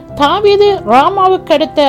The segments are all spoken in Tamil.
தாவீது ராமாவுக்கு அடுத்த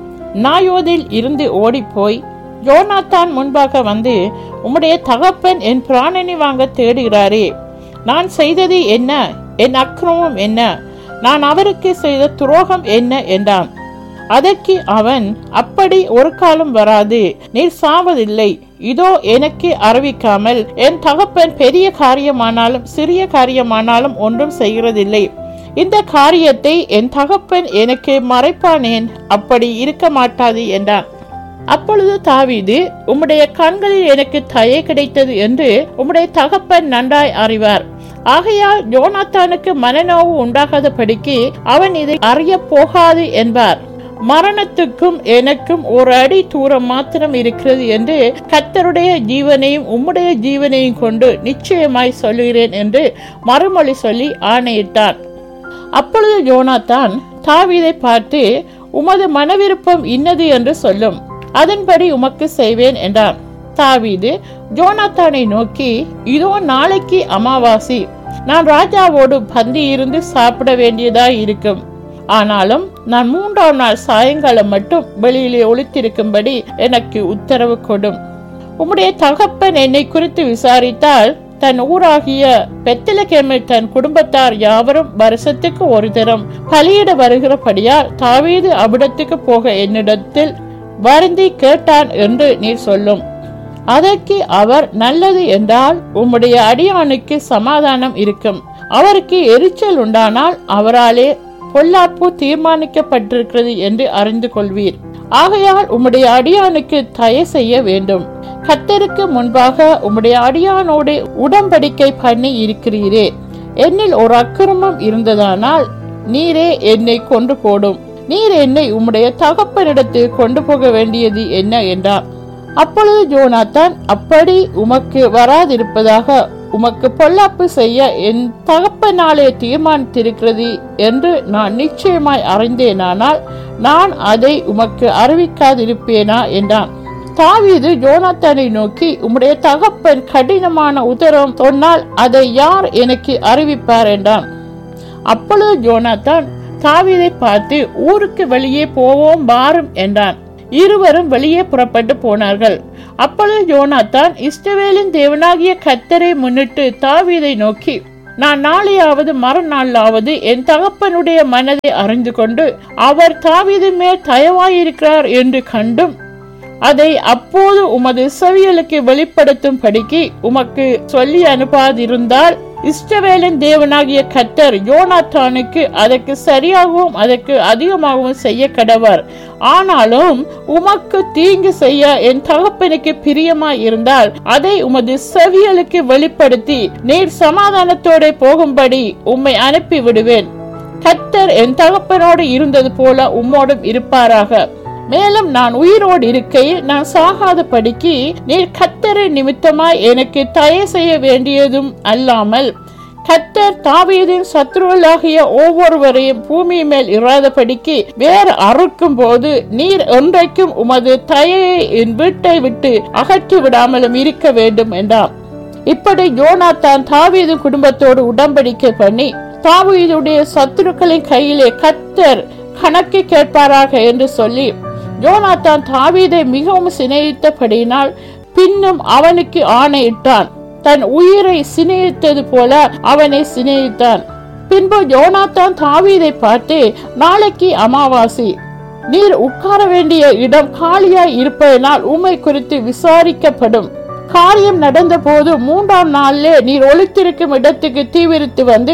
நாயோதில் இருந்து ஓடிப்போய் யோனாத்தான் முன்பாக வந்து உம்முடைய தகப்பன் என் பிராணனை வாங்க தேடுகிறாரே நான் செய்தது என்ன என் அக்கிரமம் என்ன நான் அவருக்கு செய்த துரோகம் என்ன என்றான் அதற்கு அவன் அப்படி ஒரு காலம் வராது நீர் சாவதில்லை இதோ எனக்கு அறிவிக்காமல் என் தகப்பன் பெரிய காரியமானாலும் சிறிய காரியமானாலும் ஒன்றும் செய்கிறதில்லை இந்த காரியத்தை என் தகப்பன் எனக்கு மறைப்பானேன் அப்படி இருக்க மாட்டாது என்றான் அப்பொழுது தாவீது உம்முடைய கண்களில் எனக்கு தயை கிடைத்தது என்று உம்முடைய தகப்பன் நன்றாய் அறிவார் ஆகையால் யோனாத்தானுக்கு மனநோவு உண்டாகாதபடிக்கு அவன் இதை அறிய போகாது என்பார் மரணத்துக்கும் எனக்கும் ஒரு அடி தூரம் மாத்திரம் இருக்கிறது என்று கத்தருடைய ஜீவனையும் உம்முடைய ஜீவனையும் கொண்டு நிச்சயமாய் சொல்லுகிறேன் என்று மறுமொழி சொல்லி ஆணையிட்டான் அப்பொழுது யோனாத்தான் தாவீதை பார்த்து உமது மனவிருப்பம் இன்னது என்று சொல்லும் அதன்படி உமக்கு செய்வேன் என்றான் தாவீது ஜோனாத்தானை நோக்கி இதோ நாளைக்கு அமாவாசி நான் ராஜாவோடு பந்தி இருந்து சாப்பிட வேண்டியதாய் இருக்கும் ஆனாலும் நான் மூன்றாம் நாள் சாயங்காலம் மட்டும் வெளியிலே ஒளித்திருக்கும்படி எனக்கு உத்தரவு கொடும் உம்முடைய தகப்பன் என்னை குறித்து விசாரித்தால் தன் ஊராகிய பெத்தலகேமில் தன் குடும்பத்தார் யாவரும் வருஷத்துக்கு ஒரு தரம் பலியிட வருகிறபடியால் தாவீது அவ்விடத்துக்கு போக என்னிடத்தில் வருந்தி கேட்டான் என்று நீர் சொல்லும் அதற்கு அவர் நல்லது என்றால் உம்முடைய அடியானுக்கு சமாதானம் இருக்கும் அவருக்கு எரிச்சல் உண்டானால் அவராலே பொல்லாப்பு தீர்மானிக்கப்பட்டிருக்கிறது என்று அறிந்து கொள்வீர் ஆகையால் உம்முடைய அடியானுக்கு தய செய்ய வேண்டும் கத்தருக்கு முன்பாக உம்முடைய அடியானோடு உடன்படிக்கை பண்ணி இருக்கிறீரே என்னில் ஒரு அக்கிரமம் இருந்ததானால் நீரே என்னை கொண்டு போடும் நீர் என்னை உம்முடைய தகப்பனிடத்தில் கொண்டு போக வேண்டியது என்ன என்றார் அப்பொழுது ஜோனாத்தான் அப்படி உமக்கு வராதிருப்பதாக உமக்கு பொல்லாப்பு செய்ய என் தகப்பனாலே தீர்மானித்திருக்கிறது என்று நான் நிச்சயமாய் அறிந்தேனானால் நான் அதை உமக்கு அறிவிக்காதிருப்பேனா என்றான் தாவீது ஜோனாத்தானை நோக்கி உம்முடைய தகப்பன் கடினமான உதரம் சொன்னால் அதை யார் எனக்கு அறிவிப்பார் என்றான் அப்பொழுது ஜோனாத்தான் தாவீதை பார்த்து ஊருக்கு வெளியே போவோம் வாரும் என்றான் இருவரும் வெளியே புறப்பட்டு போனார்கள் அப்பொழுது யோனாத்தான் இஸ்ரவேலின் தேவனாகிய கத்தரை முன்னிட்டு தாவீதை நோக்கி நான் நாளையாவது மறுநாளாவது என் தகப்பனுடைய மனதை அறிந்து கொண்டு அவர் தாவீது மேல் தயவாயிருக்கிறார் என்று கண்டும் அதை அப்போது உமது செவியலுக்கு வெளிப்படுத்தும் படிக்கு உமக்கு சொல்லி அனுப்பாதிருந்தால் இஷ்டவேலின் தேவனாகிய கத்தர் யோனாத்தானுக்கு அதற்கு சரியாகவும் அதற்கு அதிகமாகவும் செய்ய கடவர் ஆனாலும் உமக்கு தீங்கு செய்ய என் தகப்பனுக்கு பிரியமாய் இருந்தால் அதை உமது செவியலுக்கு வெளிப்படுத்தி நீர் சமாதானத்தோட போகும்படி உம்மை அனுப்பி விடுவேன் கத்தர் என் தகப்பனோடு இருந்தது போல உம்மோடும் இருப்பாராக மேலும் நான் உயிரோடு இருக்கையில் நான் சாகாத படிக்கு நீர் கத்தரை நிமித்தமாய் எனக்கு தய செய்ய வேண்டியதும் அல்லாமல் கத்தர் தாவீதின் சத்ருவலாகிய ஒவ்வொருவரையும் பூமி மேல் இராதபடிக்கு வேறு அறுக்கும் போது நீர் ஒன்றைக்கும் உமது தயையை என் வீட்டை விட்டு அகற்றி விடாமலும் இருக்க வேண்டும் என்றார் இப்படி யோனாத்தான் தாவீது குடும்பத்தோடு உடன்படிக்கை பண்ணி தாவீதுடைய சத்துருக்களின் கையிலே கத்தர் கணக்கு கேட்பாராக என்று சொல்லி யோனாத்தான் தாவீதை மிகவும் சிநேகித்தபடியினால் பின்னும் அவனுக்கு ஆணையிட்டான் தன் உயிரை சிநேகித்தது போல அவனை சிநேகித்தான் பின்பு யோனாத்தான் தாவீதை பார்த்து நாளைக்கு அமாவாசை நீர் உட்கார வேண்டிய இடம் காலியாய் இருப்பதனால் உம்மை குறித்து விசாரிக்கப்படும் காரியம் நடந்த போது மூன்றாம் நாளிலே நீர் ஒளித்திருக்கும் இடத்துக்கு தீவிரித்து வந்து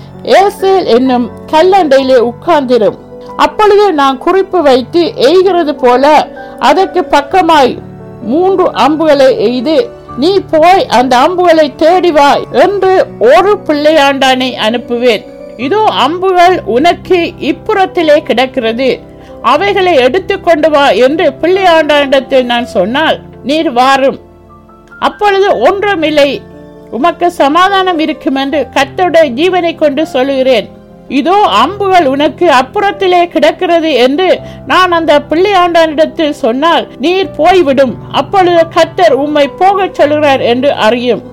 ஏசேல் என்னும் கல்லண்டையிலே உட்கார்ந்திரும் அப்பொழுது நான் குறிப்பு வைத்து எய்கிறது போல அதற்கு பக்கமாய் மூன்று அம்புகளை எய்து நீ போய் அந்த அம்புகளை தேடி வா என்று ஒரு பிள்ளையாண்டானை அனுப்புவேன் இதோ அம்புகள் உனக்கு இப்புறத்திலே கிடக்கிறது அவைகளை எடுத்துக்கொண்டு வா என்று பிள்ளையாண்டாண்டத்தில் நான் சொன்னால் நீர் வாரும் அப்பொழுது ஒன்றுமில்லை உமக்கு சமாதானம் இருக்கும் என்று கத்தருடைய ஜீவனை கொண்டு சொல்லுகிறேன் இதோ அம்புகள் உனக்கு அப்புறத்திலே கிடக்கிறது என்று நான் அந்த பிள்ளையாண்டானிடத்தில் சொன்னால் நீர் போய்விடும் அப்பொழுது கத்தர் உம்மை போகச் சொல்கிறார் என்று அறியும்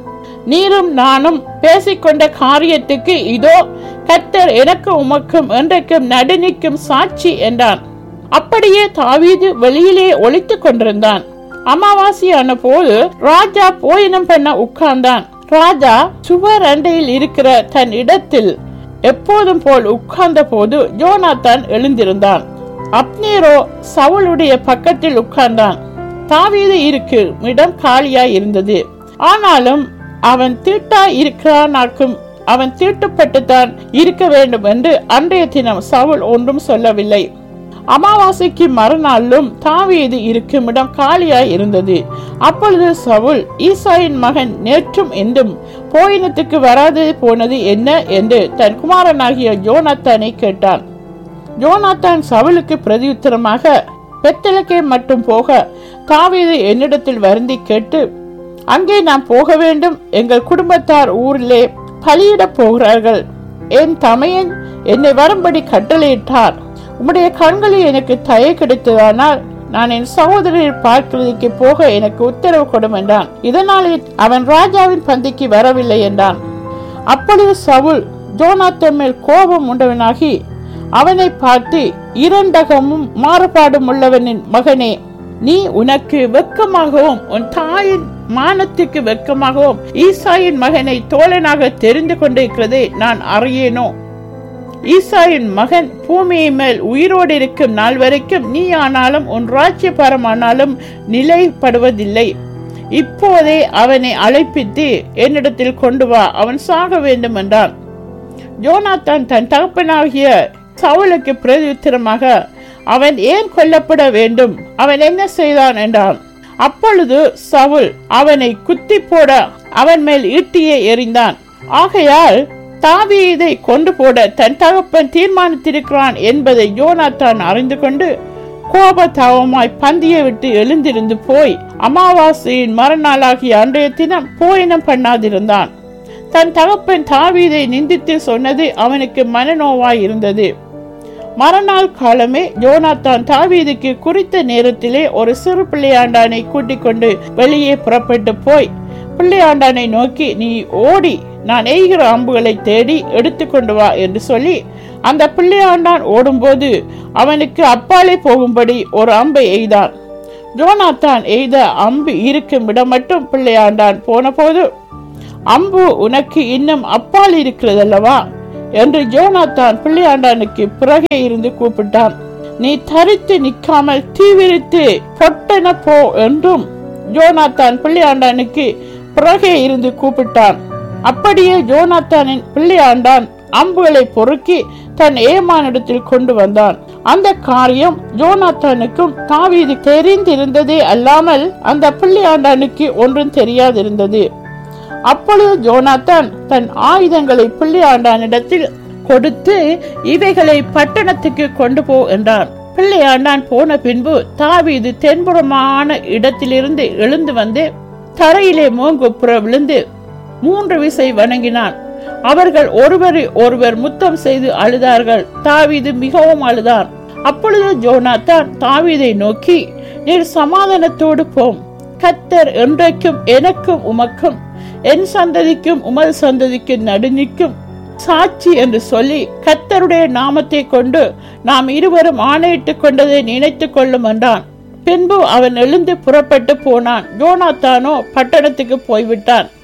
நீரும் நானும் பேசிக்கொண்ட காரியத்துக்கு இதோ கத்தர் எனக்கு உமக்கும் என்றைக்கும் நடுநிற்கும் சாட்சி என்றான் அப்படியே தாவீது வெளியிலே ஒளித்துக் கொண்டிருந்தான் அமாவாசையான போது ராஜா போயினம் பண்ண உட்கார்ந்தான் ராஜா சுவர் அண்டையில் இருக்கிற தன் இடத்தில் எப்போதும் போல் உட்கார்ந்த போது யோனாத்தான் எழுந்திருந்தான் அப்னேரோ சவுளுடைய பக்கத்தில் உட்கார்ந்தான் தாவீது இருக்கு இடம் காலியாய் இருந்தது ஆனாலும் அவன் தீட்டா இருக்கிறானாக்கும் அவன் தீட்டுப்பட்டுத்தான் இருக்க வேண்டும் என்று அன்றைய தினம் சவுல் ஒன்றும் சொல்லவில்லை அமாவாசைக்கு மறுநாளும் தாவீது இருக்கும் இடம் காலியாய் இருந்தது அப்பொழுது சவுல் ஈசாயின் மகன் நேற்றும் என்றும் போயினத்துக்கு வராது போனது என்ன என்று தன் குமாரனாகிய யோனாத்தானை கேட்டான் யோனாத்தான் சவுலுக்கு பிரதியுத்தரமாக பெத்தலக்கே மட்டும் போக தாவீது என்னிடத்தில் வருந்தி கேட்டு அங்கே நாம் போக வேண்டும் எங்கள் குடும்பத்தார் ஊரிலே பலியிடப் போகிறார்கள் என் தமையன் என்னை வரும்படி கட்டளையிட்டார் உம்முடைய கண்களில் எனக்கு தயை கிடைத்ததானால் நான் என் சகோதரரை பார்க்கிறதுக்கு போக எனக்கு உத்தரவு கொடும் என்றான் இதனாலே அவன் ராஜாவின் பந்திக்கு வரவில்லை என்றான் அப்பொழுது சவுல் ஜோனாத்தன் மேல் கோபம் உண்டவனாகி அவனை பார்த்து இரண்டகமும் மாறுபாடும் உள்ளவனின் மகனே நீ உனக்கு வெட்கமாகவும் உன் தாயின் மானத்துக்கு வெட்கமாகவும் ஈசாயின் மகனை தோழனாக தெரிந்து கொண்டிருக்கிறதை நான் அறியேனோ ஈசாயின் மகன் பூமியை மேல் உயிரோடு இருக்கும் நாள் வரைக்கும் நீ ஆனாலும் உன் ராஜ்யபாரமானாலும் நிலைப்படுவதில்லை இப்போதே அவனை அழைப்பித்து என்னிடத்தில் கொண்டு வா அவன் சாக வேண்டும் என்றான் யோனாத்தான் தன் தகப்பனாகிய சவுலுக்கு பிரதியுத்தரமாக அவன் ஏன் கொல்லப்பட வேண்டும் அவன் என்ன செய்தான் என்றான் அப்பொழுது சவுல் அவனை குத்தி போட அவன் மேல் ஈட்டியை எறிந்தான் ஆகையால் தாவீதை கொண்டு போட தன் தகப்பன் தீர்மானித்திருக்கிறான் என்பதை யோனாத்தான் அறிந்து கொண்டு கோபதாவமாய் பந்தியை விட்டு எழுந்திருந்து போய் அமாவாசையின் மறுநாளாகிய அன்றைய தினம் போயினம் பண்ணாதிருந்தான் தன் தகப்பன் தாவீதை நிந்தித்து சொன்னது அவனுக்கு மனநோவாய் இருந்தது மறுநாள் காலமே யோனாத்தான் தாவீதுக்கு குறித்த நேரத்திலே ஒரு சிறு பிள்ளையாண்டானை கூட்டிக் கொண்டு வெளியே புறப்பட்டு போய் பிள்ளையாண்டானை நோக்கி நீ ஓடி நான் எய்கிற அம்புகளை தேடி எடுத்துக்கொண்டு வா என்று சொல்லி அந்த பிள்ளையாண்டான் ஓடும்போது அவனுக்கு அப்பாலே போகும்படி ஒரு அம்பை எய்தான் ஜோனாத்தான் எய்த அம்பு இருக்கும் இடம் மட்டும் பிள்ளையாண்டான் போன போது அம்பு உனக்கு இன்னும் அப்பால் இருக்கிறதல்லவா என்று ஜோனாத்தான் பிள்ளையாண்டானுக்கு பிறகே இருந்து கூப்பிட்டான் நீ தரித்து நிற்காமல் தீவிரித்து பொட்டென போ என்றும் ஜோனாத்தான் பிள்ளையாண்டானுக்கு பிறகே இருந்து கூப்பிட்டான் அப்படியே ஜோனாத்தானின் பிள்ளையாண்டான் அம்புகளை பொறுக்கி தன் ஏமானிடத்தில் கொண்டு வந்தான் அந்த காரியம் ஜோனாத்தானுக்கும் தாவீது தெரிந்திருந்ததே அல்லாமல் அந்த பிள்ளையாண்டானுக்கு ஒன்றும் தெரியாதிருந்தது அப்பொழுது ஜோனாத்தான் தன் ஆயுதங்களை பிள்ளையாண்டானிடத்தில் கொடுத்து இவைகளை பட்டணத்துக்கு கொண்டு போ என்றான் பிள்ளையாண்டான் போன பின்பு தாவீது தென்புறமான இடத்திலிருந்து எழுந்து வந்து தரையிலே மோங்குப்புற விழுந்து மூன்று விசை வணங்கினான் அவர்கள் ஒருவரை ஒருவர் முத்தம் செய்து அழுதார்கள் தாவீது மிகவும் அழுதான் அப்பொழுது ஜோனாத்தான் தாவீதை நோக்கி நீர் சமாதானத்தோடு போம் கத்தர் என்றைக்கும் எனக்கும் உமக்கும் என் சந்ததிக்கும் உமது சந்ததிக்கும் நடுநிற்கும் சாட்சி என்று சொல்லி கத்தருடைய நாமத்தை கொண்டு நாம் இருவரும் ஆணையிட்டுக் கொண்டதை நினைத்துக் கொள்ளும் என்றான் பின்பு அவன் எழுந்து புறப்பட்டு போனான் ஜோனாத்தானோ பட்டணத்துக்கு போய்விட்டான்